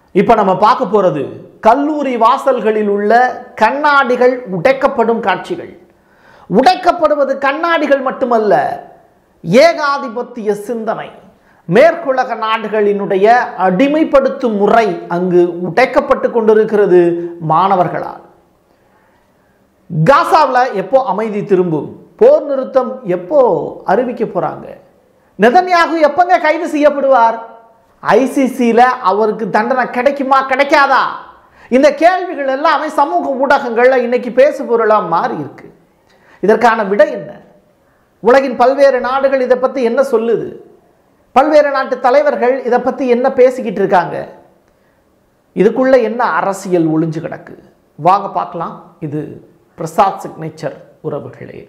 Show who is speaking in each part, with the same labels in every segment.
Speaker 1: இப்போ நம்ம பார்க்க போறது கல்லூரி வாசல்களில் உள்ள கண்ணாடிகள் உடைக்கப்படும் காட்சிகள் உடைக்கப்படுவது கண்ணாடிகள் மட்டுமல்ல ஏகாதிபத்திய சிந்தனை மேற்குலக நாடுகளினுடைய அடிமைப்படுத்தும் முறை அங்கு உடைக்கப்பட்டு கொண்டிருக்கிறது மாணவர்களால் காசாவில் எப்போ அமைதி திரும்பும் போர் நிறுத்தம் எப்போ அறிவிக்க போறாங்க நெதன்யாகு எப்பங்க கைது செய்யப்படுவார் ஐசிசியில் அவருக்கு தண்டனை கிடைக்குமா கிடைக்காதா இந்த கேள்விகள் எல்லாமே சமூக ஊடகங்களில் இன்னைக்கு பேசு பொருளாக மாறி இருக்கு இதற்கான விடை என்ன உலகின் பல்வேறு நாடுகள் இதை பற்றி என்ன சொல்லுது பல்வேறு நாட்டு தலைவர்கள் இதை பற்றி என்ன பேசிக்கிட்டு இருக்காங்க இதுக்குள்ள என்ன அரசியல் ஒளிஞ்சு கிடக்கு வாங்க பார்க்கலாம் இது பிரசாத் சிக்னேச்சர் உறவுகளே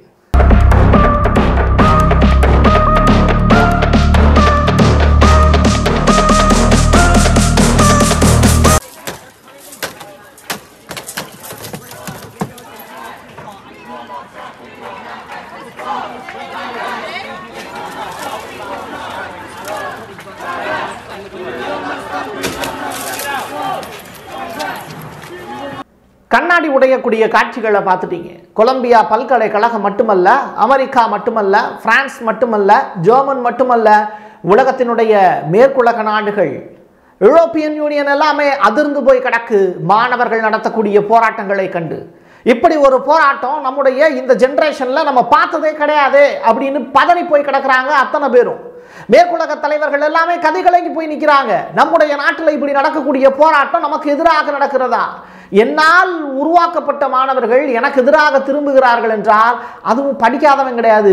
Speaker 1: கண்ணாடி உடையக்கூடிய காட்சிகளை பார்த்துட்டீங்க கொலம்பியா பல்கலைக்கழகம் மட்டுமல்ல அமெரிக்கா மட்டுமல்ல பிரான்ஸ் மட்டுமல்ல ஜெர்மன் மட்டுமல்ல உலகத்தினுடைய மேற்குலக நாடுகள் யூரோப்பியன் யூனியன் எல்லாமே அதிர்ந்து போய் கிடக்கு மாணவர்கள் நடத்தக்கூடிய போராட்டங்களை கண்டு இப்படி ஒரு போராட்டம் நம்முடைய இந்த ஜென்ரேஷன்ல நம்ம பார்த்ததே கிடையாது அப்படின்னு பதறி போய் கிடக்குறாங்க அத்தனை பேரும் மேற்குலக தலைவர்கள் எல்லாமே கதைகளைக்கு போய் நிற்கிறாங்க நம்முடைய நாட்டில் இப்படி நடக்கக்கூடிய போராட்டம் நமக்கு எதிராக நடக்கிறதா என்னால் உருவாக்கப்பட்ட மாணவர்கள் எனக்கு எதிராக திரும்புகிறார்கள் என்றால் அதுவும் படிக்காதவன் கிடையாது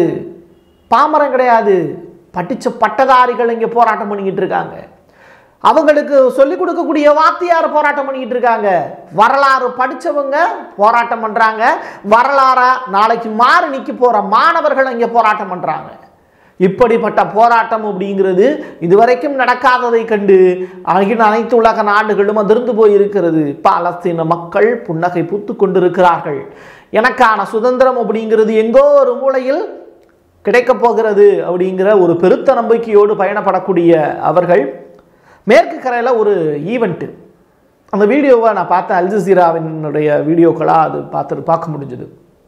Speaker 1: பாமரன் கிடையாது படிச்ச பட்டதாரிகள் இங்கே போராட்டம் பண்ணிக்கிட்டு இருக்காங்க அவங்களுக்கு சொல்லிக் கொடுக்கக்கூடிய வாத்தியார் போராட்டம் பண்ணிக்கிட்டு இருக்காங்க வரலாறு படிச்சவங்க போராட்டம் பண்றாங்க வரலாறா நாளைக்கு மாறி நிக்க போற மாணவர்கள் இங்கே போராட்டம் பண்றாங்க இப்படிப்பட்ட போராட்டம் அப்படிங்கிறது இதுவரைக்கும் நடக்காததை கண்டு அகில அனைத்து உலக நாடுகளும் அதிர்ந்து போயிருக்கிறது பாலஸ்தீன மக்கள் புன்னகை பூத்து கொண்டிருக்கிறார்கள் எனக்கான சுதந்திரம் அப்படிங்கிறது எங்கோ ஒரு மூலையில் கிடைக்கப் போகிறது அப்படிங்கிற ஒரு பெருத்த நம்பிக்கையோடு பயணப்படக்கூடிய அவர்கள் மேற்கு கரையில் ஒரு ஈவெண்ட்டு அந்த வீடியோவை நான் பார்த்தேன் அல்ஜசீராவினுடைய வீடியோக்களாக அது பார்த்து பார்க்க முடிஞ்சுது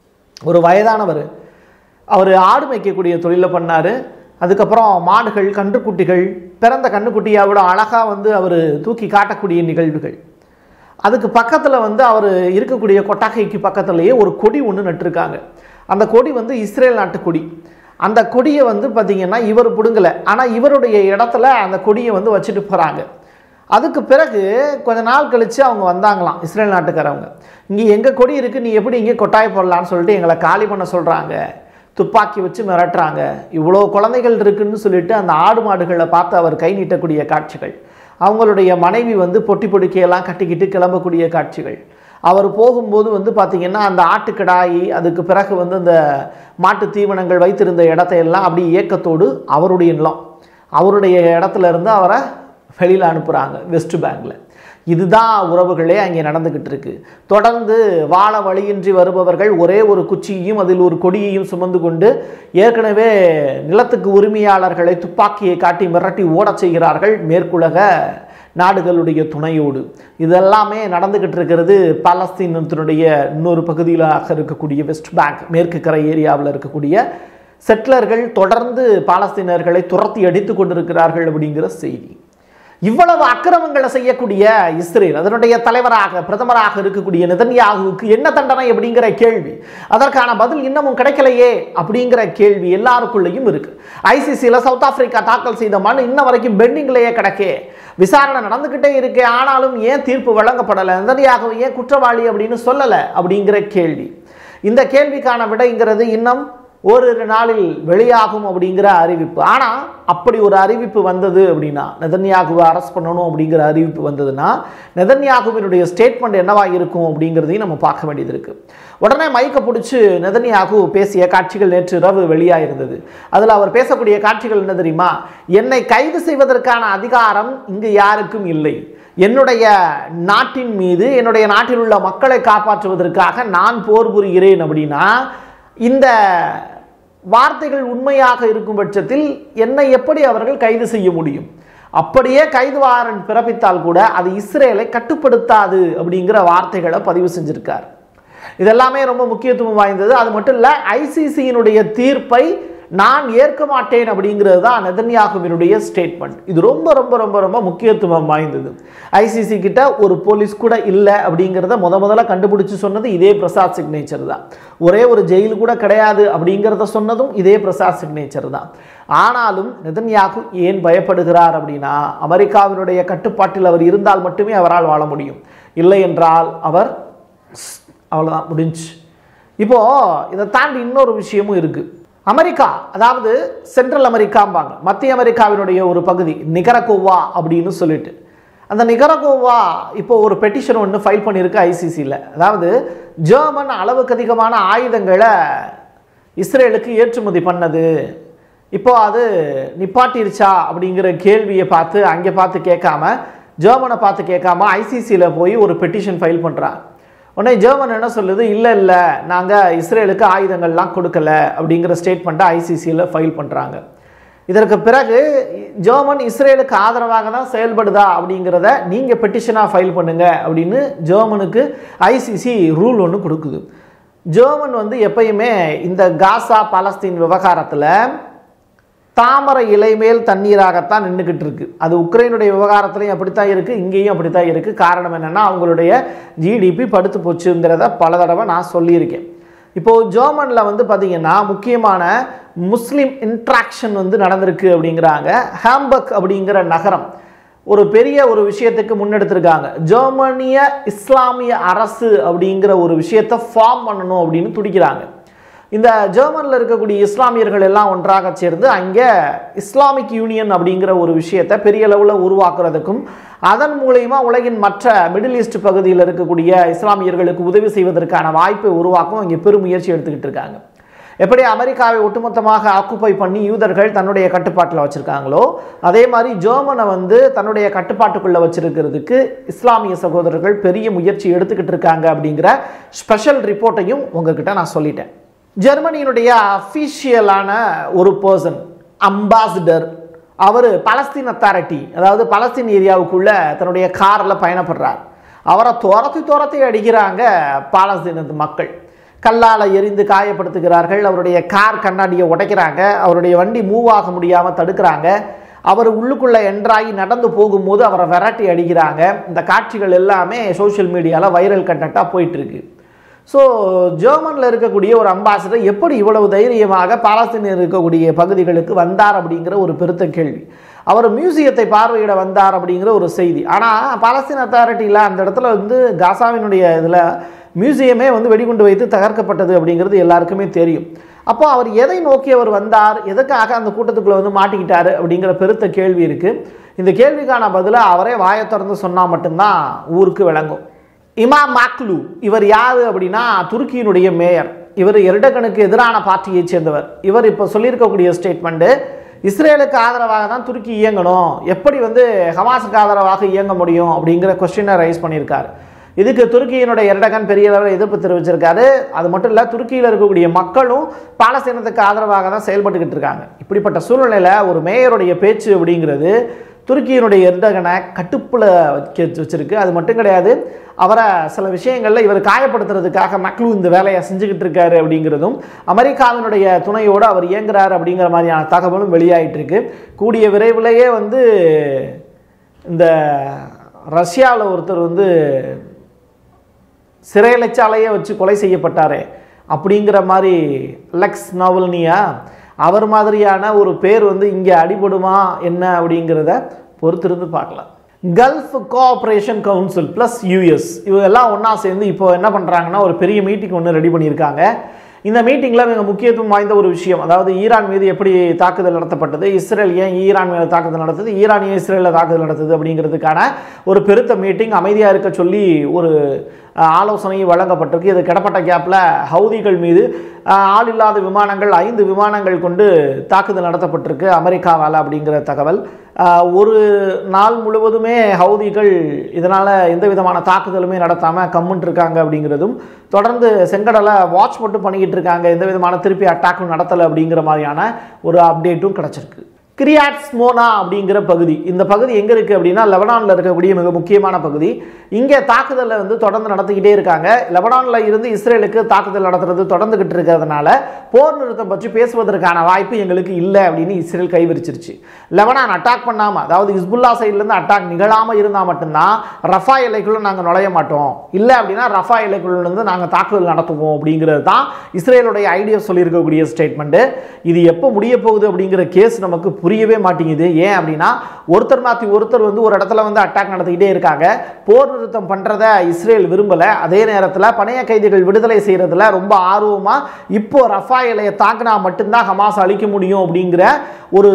Speaker 1: ஒரு வயதானவர் அவர் ஆடு மேய்க்கக்கூடிய தொழிலை பண்ணார் அதுக்கப்புறம் மாடுகள் கன்றுக்குட்டிகள் பிறந்த கன்றுக்குட்டியை விட அழகாக வந்து அவர் தூக்கி காட்டக்கூடிய நிகழ்வுகள் அதுக்கு பக்கத்தில் வந்து அவர் இருக்கக்கூடிய கொட்டகைக்கு பக்கத்துலேயே ஒரு கொடி ஒன்று நட்டிருக்காங்க அந்த கொடி வந்து இஸ்ரேல் நாட்டு கொடி அந்த கொடியை வந்து பார்த்திங்கன்னா இவர் பிடுங்கலை ஆனால் இவருடைய இடத்துல அந்த கொடியை வந்து வச்சுட்டு போகிறாங்க அதுக்கு பிறகு கொஞ்ச நாள் கழித்து அவங்க வந்தாங்களாம் இஸ்ரேல் நாட்டுக்காரவங்க இங்கே எங்கள் கொடி இருக்குது நீ எப்படி இங்கே கொட்டாய் போடலான்னு சொல்லிட்டு எங்களை காலி பண்ண சொல்கிறாங்க துப்பாக்கி வச்சு மிரட்டுறாங்க இவ்வளோ குழந்தைகள் இருக்குன்னு சொல்லிட்டு அந்த ஆடு மாடுகளை பார்த்து அவர் கை நீட்டக்கூடிய காட்சிகள் அவங்களுடைய மனைவி வந்து பொட்டி பொடிக்கையெல்லாம் கட்டிக்கிட்டு கிளம்பக்கூடிய காட்சிகள் அவர் போகும்போது வந்து பார்த்திங்கன்னா அந்த ஆட்டுக்கிடாயி அதுக்கு பிறகு வந்து அந்த மாட்டு தீவனங்கள் வைத்திருந்த இடத்தையெல்லாம் அப்படி இயக்கத்தோடு அவருடைய நிலம் அவருடைய இடத்துல இருந்து அவரை வெளியில் அனுப்புகிறாங்க வெஸ்ட் பேங்கில் இதுதான் உறவுகளே அங்கே நடந்துக்கிட்டு இருக்கு தொடர்ந்து வாழ வழியின்றி வருபவர்கள் ஒரே ஒரு குச்சியையும் அதில் ஒரு கொடியையும் சுமந்து கொண்டு ஏற்கனவே நிலத்துக்கு உரிமையாளர்களை துப்பாக்கியை காட்டி மிரட்டி ஓடச் செய்கிறார்கள் மேற்குலக நாடுகளுடைய துணையோடு இதெல்லாமே நடந்துக்கிட்டு இருக்கிறது பாலஸ்தீனத்தினுடைய இன்னொரு பகுதியிலாக இருக்கக்கூடிய வெஸ்ட் பேங்க் மேற்கு கரை ஏரியாவில் இருக்கக்கூடிய செட்டிலர்கள் தொடர்ந்து பாலஸ்தீனர்களை துரத்தி அடித்து கொண்டிருக்கிறார்கள் அப்படிங்கிற செய்தி இவ்வளவு அக்கிரமங்களை செய்யக்கூடிய இஸ்ரேல் அதனுடைய தலைவராக பிரதமராக இருக்கக்கூடிய நெதன்யாகுவுக்கு என்ன தண்டனை அப்படிங்கிற கேள்வி அதற்கான பதில் இன்னமும் கிடைக்கலையே அப்படிங்கிற கேள்வி எல்லாருக்குள்ளேயும் இருக்கு ஐசிசியில் சவுத் ஆப்பிரிக்கா தாக்கல் செய்த மனு இன்ன வரைக்கும் பெண்டிங்லேயே கிடக்கே விசாரணை நடந்துக்கிட்டே இருக்கு ஆனாலும் ஏன் தீர்ப்பு வழங்கப்படலை நெதன்யாகு ஏன் குற்றவாளி அப்படின்னு சொல்லலை அப்படிங்கிற கேள்வி இந்த கேள்விக்கான விடைங்கிறது இன்னும் ஓரிரு நாளில் வெளியாகும் அப்படிங்கிற அறிவிப்பு ஆனால் அப்படி ஒரு அறிவிப்பு வந்தது அப்படின்னா நெதன்யாகுவை அரெஸ்ட் பண்ணணும் அப்படிங்கிற அறிவிப்பு வந்ததுன்னா நெதன்யாகுவினுடைய ஸ்டேட்மெண்ட் என்னவா இருக்கும் அப்படிங்கிறதையும் நம்ம பார்க்க வேண்டியது இருக்கு உடனே மைக்கை பிடிச்சி நெதன்யாகு பேசிய காட்சிகள் நேற்று இரவு வெளியாயிருந்தது அதில் அவர் பேசக்கூடிய காட்சிகள் என்ன தெரியுமா என்னை கைது செய்வதற்கான அதிகாரம் இங்கு யாருக்கும் இல்லை என்னுடைய நாட்டின் மீது என்னுடைய நாட்டில் உள்ள மக்களை காப்பாற்றுவதற்காக நான் போர் புரிகிறேன் அப்படின்னா இந்த வார்த்தைகள் உண்மையாக இருக்கும் பட்சத்தில் என்னை எப்படி அவர்கள் கைது செய்ய முடியும் அப்படியே கைது வாரண்ட் பிறப்பித்தால் கூட அது இஸ்ரேலை கட்டுப்படுத்தாது அப்படிங்கிற வார்த்தைகளை பதிவு செஞ்சிருக்கார் இதெல்லாமே ரொம்ப முக்கியத்துவம் வாய்ந்தது அது மட்டும் இல்லை ஐசிசியினுடைய தீர்ப்பை நான் ஏற்க மாட்டேன் அப்படிங்கிறது தான் நெதன்யாகுவினுடைய ஸ்டேட்மெண்ட் இது ரொம்ப ரொம்ப ரொம்ப ரொம்ப முக்கியத்துவம் வாய்ந்தது ஐசிசி கிட்ட ஒரு போலீஸ் கூட இல்லை அப்படிங்கிறத முத முதல்ல கண்டுபிடிச்சு சொன்னது இதே பிரசாத் சிக்னேச்சர் தான் ஒரே ஒரு ஜெயில் கூட கிடையாது அப்படிங்கிறத சொன்னதும் இதே பிரசாத் சிக்னேச்சர் தான் ஆனாலும் நெதன்யாகு ஏன் பயப்படுகிறார் அப்படின்னா அமெரிக்காவினுடைய கட்டுப்பாட்டில் அவர் இருந்தால் மட்டுமே அவரால் வாழ முடியும் இல்லை என்றால் அவர் அவ்வளோதான் முடிஞ்சு இப்போ இதை தாண்டி இன்னொரு விஷயமும் இருக்கு அமெரிக்கா அதாவது சென்ட்ரல் அமெரிக்காம்பாங்க மத்திய அமெரிக்காவினுடைய ஒரு பகுதி நிகரகோவா அப்படின்னு சொல்லிட்டு அந்த நிகரகோவா இப்போ ஒரு பெட்டிஷன் ஒன்று ஃபைல் பண்ணியிருக்கு ஐசிசியில் அதாவது ஜெர்மன் அளவுக்கு அதிகமான ஆயுதங்களை இஸ்ரேலுக்கு ஏற்றுமதி பண்ணது இப்போ அது நிப்பாட்டிருச்சா அப்படிங்கிற கேள்வியை பார்த்து அங்கே பார்த்து கேட்காம ஜெர்மனை பார்த்து கேட்காம ஐசிசியில் போய் ஒரு பெட்டிஷன் ஃபைல் பண்ணுறாங்க உடனே ஜெர்மன் என்ன சொல்லுது இல்லை இல்லை நாங்கள் இஸ்ரேலுக்கு ஆயுதங்கள்லாம் கொடுக்கல அப்படிங்கிற ஸ்டேட்மெண்ட்டை ஐசிசியில் ஃபைல் பண்ணுறாங்க இதற்கு பிறகு ஜெர்மன் இஸ்ரேலுக்கு ஆதரவாக தான் செயல்படுதா அப்படிங்கிறத நீங்கள் பெட்டிஷனாக ஃபைல் பண்ணுங்க அப்படின்னு ஜெர்மனுக்கு ஐசிசி ரூல் ஒன்று கொடுக்குது ஜெர்மன் வந்து எப்பயுமே இந்த காசா பாலஸ்தீன் விவகாரத்தில் தாமரை இலை மேல் தண்ணீராகத்தான் நின்றுக்கிட்டு இருக்கு அது உக்ரைனுடைய விவகாரத்துலையும் அப்படித்தான் இருக்குது இங்கேயும் அப்படித்தான் இருக்குது காரணம் என்னென்னா அவங்களுடைய ஜிடிபி படுத்து போச்சுங்கிறத பல தடவை நான் சொல்லியிருக்கேன் இப்போது ஜெர்மனில் வந்து பார்த்திங்கன்னா முக்கியமான முஸ்லீம் இன்ட்ராக்ஷன் வந்து நடந்திருக்கு அப்படிங்கிறாங்க ஹாம்பக் அப்படிங்கிற நகரம் ஒரு பெரிய ஒரு விஷயத்துக்கு முன்னெடுத்திருக்காங்க ஜெர்மனிய இஸ்லாமிய அரசு அப்படிங்கிற ஒரு விஷயத்தை ஃபார்ம் பண்ணணும் அப்படின்னு துடிக்கிறாங்க இந்த ஜெர்மனில் இருக்கக்கூடிய இஸ்லாமியர்கள் எல்லாம் ஒன்றாக சேர்ந்து அங்கே இஸ்லாமிக் யூனியன் அப்படிங்கிற ஒரு விஷயத்தை பெரிய அளவில் உருவாக்குறதுக்கும் அதன் மூலயமா உலகின் மற்ற மிடில் ஈஸ்ட் பகுதியில் இருக்கக்கூடிய இஸ்லாமியர்களுக்கு உதவி செய்வதற்கான வாய்ப்பை உருவாக்கும் இங்கே பெரும் முயற்சி எடுத்துக்கிட்டு இருக்காங்க எப்படி அமெரிக்காவை ஒட்டுமொத்தமாக ஆக்குப்பை பண்ணி யூதர்கள் தன்னுடைய கட்டுப்பாட்டில் வச்சுருக்காங்களோ அதே மாதிரி ஜெர்மனை வந்து தன்னுடைய கட்டுப்பாட்டுக்குள்ளே வச்சிருக்கிறதுக்கு இஸ்லாமிய சகோதரர்கள் பெரிய முயற்சி எடுத்துக்கிட்டு இருக்காங்க அப்படிங்கிற ஸ்பெஷல் ரிப்போர்ட்டையும் உங்ககிட்ட நான் சொல்லிட்டேன் ஜெர்மனியினுடைய அஃபீஷியலான ஒரு பர்சன் அம்பாசிடர் அவர் பலஸ்தீன் அத்தாரிட்டி அதாவது பலஸ்தீன் ஏரியாவுக்குள்ள தன்னுடைய காரில் பயணப்படுறார் அவரை துரத்தி துரத்தி அடிக்கிறாங்க பாலஸ்தீனத்து மக்கள் கல்லால் எரிந்து காயப்படுத்துகிறார்கள் அவருடைய கார் கண்ணாடியை உடைக்கிறாங்க அவருடைய வண்டி மூவ் ஆக முடியாமல் தடுக்கிறாங்க அவர் உள்ளுக்குள்ளே என்ட்ராகி நடந்து போகும்போது அவரை விரட்டி அடிக்கிறாங்க இந்த காட்சிகள் எல்லாமே சோஷியல் மீடியாவில் வைரல் கண்டென்ட்டாக போயிட்டுருக்கு ஸோ ஜெர்மனில் இருக்கக்கூடிய ஒரு அம்பாசிடர் எப்படி இவ்வளவு தைரியமாக பாலஸ்தீனில் இருக்கக்கூடிய பகுதிகளுக்கு வந்தார் அப்படிங்கிற ஒரு பெருத்த கேள்வி அவர் மியூசியத்தை பார்வையிட வந்தார் அப்படிங்கிற ஒரு செய்தி ஆனால் பாலஸ்தீன் அத்தாரிட்டியில் அந்த இடத்துல வந்து காசாவினுடைய இதில் மியூசியமே வந்து வெடிகுண்டு வைத்து தகர்க்கப்பட்டது அப்படிங்கிறது எல்லாருக்குமே தெரியும் அப்போ அவர் எதை நோக்கி அவர் வந்தார் எதுக்காக அந்த கூட்டத்துக்குள்ளே வந்து மாட்டிக்கிட்டாரு அப்படிங்கிற பெருத்த கேள்வி இருக்குது இந்த கேள்விக்கான பதிலை அவரே வாயை திறந்து சொன்னால் மட்டும்தான் ஊருக்கு விளங்கும் இமா மாக்லு இவர் யார் அப்படின்னா துருக்கியினுடைய மேயர் இவர் எர்டகனுக்கு எதிரான பார்ட்டியை சேர்ந்தவர் இவர் இப்போ சொல்லியிருக்கக்கூடிய ஸ்டேட்மெண்ட்டு இஸ்ரேலுக்கு ஆதரவாக தான் துருக்கி இயங்கணும் எப்படி வந்து ஹமாஸுக்கு ஆதரவாக இயங்க முடியும் அப்படிங்கிற கொஸ்டினை ரைஸ் பண்ணியிருக்காரு இதுக்கு துருக்கியினுடைய எர்டகன் பெரிய அளவில் எதிர்ப்பு தெரிவிச்சிருக்காரு அது மட்டும் இல்லை துருக்கியில் இருக்கக்கூடிய மக்களும் பாலஸ்தீனத்துக்கு ஆதரவாக தான் செயல்பட்டுக்கிட்டு இருக்காங்க இப்படிப்பட்ட சூழ்நிலையில் ஒரு மேயருடைய பேச்சு அப்படிங்கிறது துருக்கியினுடைய எர்டகனை கட்டுப்பில் வைக்க வச்சிருக்கு அது மட்டும் கிடையாது அவரை சில விஷயங்களில் இவர் காயப்படுத்துறதுக்காக மக்ளூ இந்த வேலையை செஞ்சுக்கிட்டு இருக்காரு அப்படிங்கிறதும் அமெரிக்காவினுடைய துணையோடு அவர் இயங்குறாரு அப்படிங்கிற மாதிரியான தகவலும் வெளியாயிட்டு இருக்கு கூடிய விரைவிலேயே வந்து இந்த ரஷ்யாவில் ஒருத்தர் வந்து சிறையிலச்சாலையே வச்சு கொலை செய்யப்பட்டாரே அப்படிங்கிற மாதிரி லெக்ஸ் நவல்னியா அவர் மாதிரியான ஒரு பேர் வந்து இங்கே அடிபடுமா என்ன அப்படிங்கிறத பொறுத்திருந்து பார்க்கலாம் Gulf cooperation council plus US இவங்கெல்லாம் ஒன்றா சேர்ந்து இப்போ என்ன பண்ணுறாங்கன்னா ஒரு பெரிய மீட்டிங் ஒன்று ரெடி பண்ணியிருக்காங்க இந்த மீட்டிங்கில் மிக முக்கியத்துவம் வாய்ந்த ஒரு விஷயம் அதாவது ஈரான் மீது எப்படி தாக்குதல் நடத்தப்பட்டது இஸ்ரேல் ஏன் ஈரான் மீது தாக்குதல் நடத்துது ஈரான் ஏன் இஸ்ரேலில் தாக்குதல் நடத்துது அப்படிங்கிறதுக்கான ஒரு பெருத்த மீட்டிங் அமைதியாக இருக்க சொல்லி ஒரு அஹ், ஆலோசனை வழங்கப்பட்டிருக்கு இது கிடப்பட்ட கேப்பில் ஹவுதிகள் மீது அஹ், ஆள் இல்லாத விமானங்கள் ஐந்து விமானங்கள் கொண்டு தாக்குதல் நடத்தப்பட்டிருக்கு அமெரிக்காவால் அப்படிங்கிற தகவல் அஹ், ஒரு நாள் முழுவதுமே ஹவுதிகள் இதனால் எந்த விதமான தாக்குதலுமே நடத்தாமல் கம்முன்ட்டு இருக்காங்க அப்படிங்கிறதும் தொடர்ந்து செங்கடலை வாட்ச் மட்டும் பண்ணிக்கிட்டு இருக்காங்க எந்த விதமான திருப்பி அட்டாக்கும் நடத்தலை அப்படிங்கிற மாதிரியான ஒரு அப்டேட்டும் கிடச்சிருக்கு கிரியாட் ஸ்மோனா அப்படிங்கிற பகுதி இந்த பகுதி எங்கே இருக்குது அப்படின்னா லெபனானில் இருக்கக்கூடிய மிக முக்கியமான பகுதி இங்கே தாக்குதலை வந்து தொடர்ந்து நடத்திக்கிட்டே இருக்காங்க லெபனானில் இருந்து இஸ்ரேலுக்கு தாக்குதல் நடத்துறது தொடர்ந்துகிட்டு இருக்கிறதுனால போர் நிறுத்தம் பற்றி பேசுவதற்கான வாய்ப்பு எங்களுக்கு இல்லை அப்படின்னு இஸ்ரேல் கைவிரிச்சிருச்சு லெபனான் அட்டாக் பண்ணாமல் அதாவது ஹிஸ்புல்லா சைட்லேருந்து அட்டாக் நிகழாமல் இருந்தால் மட்டும்தான் ரஃபா எல்லைக்குள்ளே நாங்கள் நுழைய மாட்டோம் இல்லை அப்படின்னா ரஃபா எல்லைக்குள்ளேருந்து நாங்கள் தாக்குதல் நடத்துவோம் அப்படிங்கிறது தான் இஸ்ரேலுடைய ஐடியா சொல்லியிருக்கக்கூடிய ஸ்டேட்மெண்ட்டு இது எப்போ முடிய போகுது அப்படிங்கிற கேஸ் நமக்கு புரியவே மாட்டேங்குது ஏன் அப்படின்னா ஒருத்தர் மாற்றி ஒருத்தர் வந்து ஒரு இடத்துல வந்து அட்டாக் நடத்திக்கிட்டே இருக்காங்க போர் நிறுத்தம் பண்ணுறத இஸ்ரேல் விரும்பலை அதே நேரத்தில் பணைய கைதிகள் விடுதலை செய்கிறதுல ரொம்ப ஆர்வமாக இப்போ ரஃபா எல்லையை தாக்குனா மட்டும்தான் ஹமாஸ் அழிக்க முடியும் அப்படிங்கிற ஒரு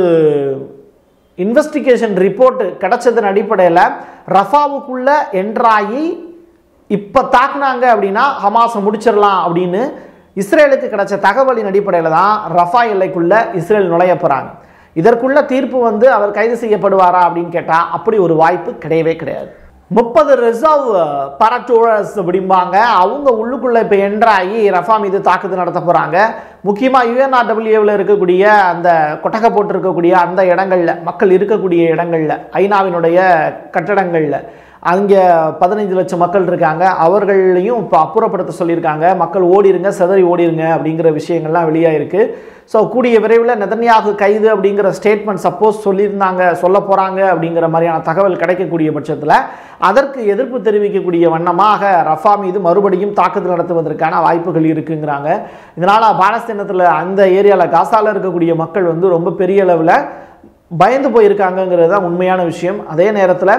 Speaker 1: இன்வெஸ்டிகேஷன் ரிப்போர்ட் கிடைச்சதன் அடிப்படையில் ரஃபாவுக்குள்ள என்ட்ராகி இப்போ தாக்குனாங்க அப்படின்னா ஹமாஸை முடிச்சிடலாம் அப்படின்னு இஸ்ரேலுக்கு கிடைச்ச தகவலின் அடிப்படையில் தான் ரஃபா எல்லைக்குள்ள இஸ்ரேல் நுழைய போகிறாங்க இதற்குள்ள தீர்ப்பு வந்து அவர் கைது செய்யப்படுவாரா அப்படின்னு கேட்டால் அப்படி ஒரு வாய்ப்பு கிடையவே கிடையாது முப்பது ரிசர்வ் பரட்டூரஸ் அப்படிம்பாங்க அவங்க உள்ளுக்குள்ளே இப்போ என்ட்ராகி ரஃபா மீது தாக்குதல் நடத்த போகிறாங்க முக்கியமாக யுஎன்ஆர்டபிள்யூவில் இருக்கக்கூடிய அந்த கொட்டகை போட்டு இருக்கக்கூடிய அந்த இடங்களில் மக்கள் இருக்கக்கூடிய இடங்களில் ஐநாவினுடைய கட்டடங்களில் அங்கே பதினைஞ்சு லட்சம் மக்கள் இருக்காங்க அவர்களையும் இப்போ அப்புறப்படுத்த சொல்லியிருக்காங்க மக்கள் ஓடிருங்க சிதறி ஓடிருங்க அப்படிங்கிற விஷயங்கள்லாம் வெளியாயிருக்கு ஸோ கூடிய விரைவில் நெதன்யாகு கைது அப்படிங்கிற ஸ்டேட்மெண்ட் சப்போஸ் சொல்லியிருந்தாங்க சொல்ல போகிறாங்க அப்படிங்கிற மாதிரியான தகவல் கிடைக்கக்கூடிய பட்சத்தில் அதற்கு எதிர்ப்பு தெரிவிக்கக்கூடிய வண்ணமாக ரஃபா மீது மறுபடியும் தாக்குதல் நடத்துவதற்கான வாய்ப்புகள் இருக்குங்கிறாங்க இதனால் பாலஸ்தீனத்தில் அந்த ஏரியாவில் காசாவில் இருக்கக்கூடிய மக்கள் வந்து ரொம்ப பெரிய அளவில் பயந்து போயிருக்காங்கங்கிறது தான் உண்மையான விஷயம் அதே நேரத்தில்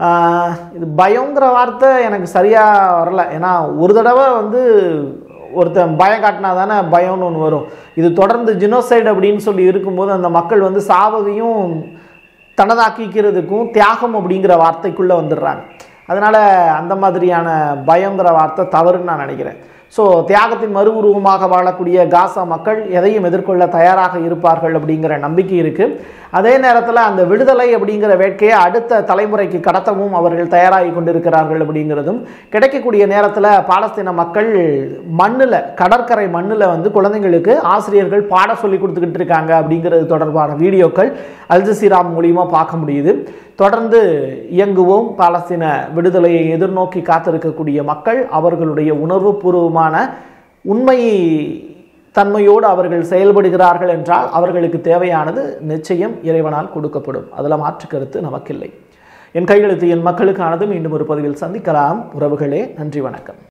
Speaker 1: இது பயங்கிற வார்த்தை எனக்கு சரியாக வரல ஏன்னா ஒரு தடவை வந்து ஒருத்தன் பயம் காட்டினா தானே பயம்னு ஒன்று வரும் இது தொடர்ந்து ஜினோசைடு அப்படின்னு சொல்லி இருக்கும்போது அந்த மக்கள் வந்து சாவகையும் தனதாக்கிக்கிறதுக்கும் தியாகம் அப்படிங்கிற வார்த்தைக்குள்ளே வந்துடுறாங்க அதனால் அந்த மாதிரியான பயங்கிற வார்த்தை தவறுன்னு நான் நினைக்கிறேன் ஸோ தியாகத்தின் மறு உருவமாக வாழக்கூடிய காசா மக்கள் எதையும் எதிர்கொள்ள தயாராக இருப்பார்கள் அப்படிங்கிற நம்பிக்கை இருக்குது அதே நேரத்தில் அந்த விடுதலை அப்படிங்கிற வேட்கையை அடுத்த தலைமுறைக்கு கடத்தவும் அவர்கள் தயாராகி கொண்டிருக்கிறார்கள் அப்படிங்கிறதும் கிடைக்கக்கூடிய நேரத்தில் பாலஸ்தீன மக்கள் மண்ணில் கடற்கரை மண்ணில் வந்து குழந்தைங்களுக்கு ஆசிரியர்கள் பாட சொல்லி கொடுத்துக்கிட்டு இருக்காங்க அப்படிங்கிறது தொடர்பான வீடியோக்கள் அல்ஜசீரா மூலியமாக பார்க்க முடியுது தொடர்ந்து இயங்குவோம் பாலஸ்தீன விடுதலையை எதிர்நோக்கி காத்திருக்கக்கூடிய மக்கள் அவர்களுடைய உணர்வுபூர்வமான உண்மை தன்மையோடு அவர்கள் செயல்படுகிறார்கள் என்றால் அவர்களுக்கு தேவையானது நிச்சயம் இறைவனால் கொடுக்கப்படும் அதில் மாற்று கருத்து நமக்கில்லை என் கையெழுத்து என் மக்களுக்கானது மீண்டும் ஒரு பதிவில் சந்திக்கலாம் உறவுகளே நன்றி வணக்கம்